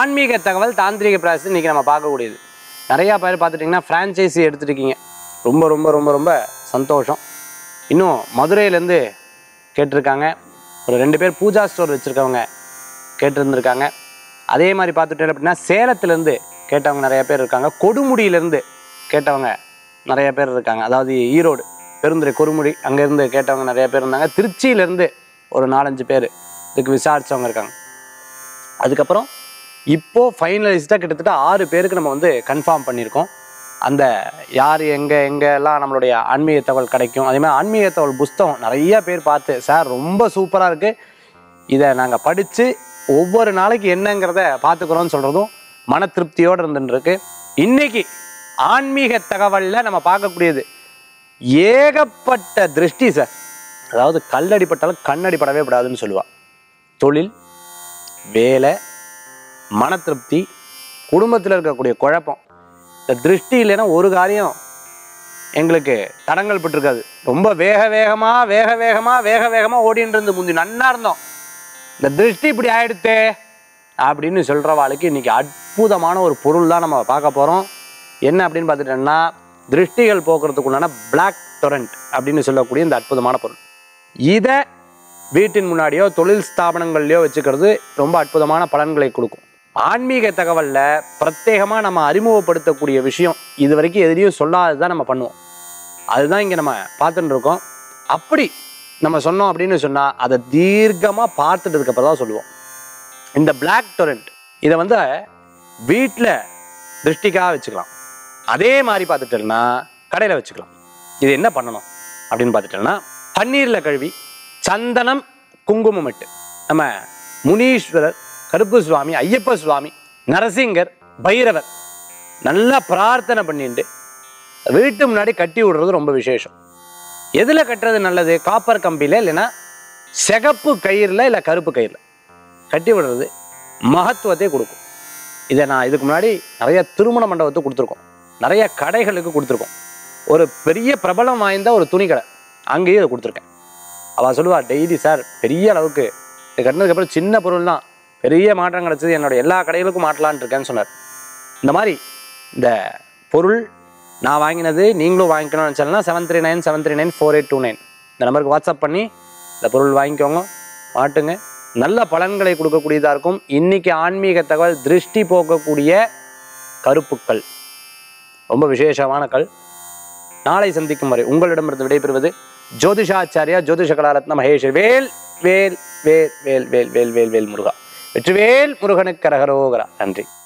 ஆன்மீக தகவல் தாந்திரிக பிராசஸ் இன்னைக்கு நம்ம பார்க்கக்கூடியது நிறையா பேர் பார்த்துட்டிங்கன்னா ஃப்ரான்ச்சைசி எடுத்துருக்கீங்க ரொம்ப ரொம்ப ரொம்ப ரொம்ப சந்தோஷம் இன்னும் மதுரையிலேருந்து கேட்டிருக்காங்க ஒரு ரெண்டு பேர் பூஜா ஸ்டோர் வச்சுருக்கவங்க கேட்டிருந்துருக்காங்க அதே மாதிரி பார்த்துட்டேன் அப்படின்னா சேலத்துலேருந்து கேட்டவங்க நிறைய பேர் இருக்காங்க கொடுமுடியிலேருந்து கேட்டவங்க நிறைய பேர் இருக்காங்க அதாவது ஈரோடு பெருந்துறை கொடுமுடி அங்கேருந்து கேட்டவங்க நிறைய பேர் இருந்தாங்க திருச்சியிலேருந்து ஒரு நாலஞ்சு பேர் இதுக்கு விசாரிச்சவங்க இருக்காங்க அதுக்கப்புறம் இப்போ ஃபைனலிஸ்ட்டாக கிட்டத்தட்ட ஆறு பேருக்கு நம்ம வந்து கன்ஃபார்ம் பண்ணியிருக்கோம் அந்த யார் எங்கே எங்கெல்லாம் நம்மளுடைய ஆன்மீக தகவல் கிடைக்கும் அதே மாதிரி ஆன்மீக தகவல் புஸ்தகம் நிறைய பேர் பார்த்து சார் ரொம்ப சூப்பராக இருக்குது இதை நாங்கள் படித்து ஒவ்வொரு நாளைக்கு என்னங்கிறத பார்த்துக்குறோம்னு சொல்கிறதும் மன திருப்தியோடு இருந்துருக்கு இன்னைக்கு ஆன்மீக தகவலில் நம்ம பார்க்கக்கூடியது ஏகப்பட்ட திருஷ்டி சார் அதாவது கல்லடிப்பட்டாலும் கண்ணடிப்படவே கூடாதுன்னு சொல்லுவாள் தொழில் வேலை மன திருப்தி குடும்பத்தில் இருக்கக்கூடிய குழப்பம் இந்த திருஷ்டி இல்லைன்னா ஒரு காரியம் எங்களுக்கு தடங்கள் பட்டிருக்காது ரொம்ப வேக வேகமாக வேக வேகமாக வேக வேகமாக ஓடின்னு இருந்து முந்தி நன்னா இருந்தோம் இந்த திருஷ்டி இப்படி ஆயிடுத்தே அப்படின்னு சொல்கிறவாளுக்கு இன்னைக்கு அற்புதமான ஒரு பொருள் தான் நம்ம பார்க்க போகிறோம் என்ன அப்படின்னு பார்த்துட்டோம்னா திருஷ்டிகள் போக்குறதுக்குள்ளான பிளாக் டொரண்ட் அப்படின்னு சொல்லக்கூடிய இந்த அற்புதமான பொருள் இதை வீட்டின் முன்னாடியோ தொழில் ஸ்தாபனங்கள்லையோ வச்சுக்கிறது ரொம்ப அற்புதமான பலன்களை கொடுக்கும் ஆன்மீக தகவலில் பிரத்யேகமாக நம்ம அறிமுகப்படுத்தக்கூடிய விஷயம் இது வரைக்கும் எதிலையும் சொல்லாததான் நம்ம பண்ணுவோம் அதுதான் இங்கே நம்ம பார்த்துட்டு இருக்கோம் அப்படி நம்ம சொன்னோம் அப்படின்னு சொன்னால் அதை தீர்க்கமாக பார்த்துட்டதுக்கு அப்புறம் தான் சொல்லுவோம் இந்த பிளாக் டொரண்ட் இதை வந்து வீட்டில் திருஷ்டிக்காக வச்சுக்கலாம் அதே மாதிரி பார்த்துட்டோம்னா கடையில் வச்சுக்கலாம் இது என்ன பண்ணணும் அப்படின்னு பார்த்துட்டோம்னா தண்ணீரில் கழுவி சந்தனம் குங்குமம் இட்டு நம்ம முனீஸ்வரர் கருப்பு சுவாமி ஐயப்ப சுவாமி நரசிங்கர் பைரவர் நல்லா பிரார்த்தனை பண்ணிட்டு வீட்டு முன்னாடி கட்டி விடுறது ரொம்ப விசேஷம் எதில் கட்டுறது நல்லது காப்பர் கம்பியில் இல்லைன்னா சிகப்பு கயிறில் இல்லை கருப்பு கயிறில் கட்டி விடுறது மகத்துவத்தை கொடுக்கும் இதை நான் இதுக்கு முன்னாடி நிறைய திருமண மண்டபத்துக்கு கொடுத்துருக்கோம் நிறைய கடைகளுக்கு கொடுத்துருக்கோம் ஒரு பெரிய பிரபலம் வாய்ந்த ஒரு துணி கடை அங்கேயும் இதை கொடுத்துருக்கேன் அவள் சொல்லுவா டெய்லி சார் பெரிய அளவுக்கு இது கட்டினதுக்கப்புறம் சின்ன பொருள் தான் பெரிய மாற்றம் கிடச்சது என்னோட எல்லா கடைகளுக்கும் மாட்டலான்னு இருக்கேன்னு சொன்னார் இந்த மாதிரி இந்த பொருள் நான் வாங்கினது நீங்களும் வாங்கிக்கணும்னு நினச்சாலும்னா seven three nine seven three nine four eight two nine இந்த நம்பருக்கு வாட்ஸ்அப் பண்ணி இந்த பொருள் வாங்கிக்கோங்க மாட்டுங்க நல்ல பலன்களை கொடுக்கக்கூடியதாக இருக்கும் இன்னைக்கு ஆன்மீக தகவல் திருஷ்டி போக்கக்கூடிய கருப்புக்கள் ரொம்ப விசேஷமான கல் நாளை சந்திக்கும் வரை உங்களிடமிருந்து விடைபெறுவது ஜோதிஷாச்சாரியா ஜோதிஷ கலாரத்ன மகேஷ் வேல் வேல் வேல் வேல் வேல் வேல் வேல் வேல் முருகா வெற்றிவேல் முருகனுக்கு கரகரோகரா நன்றி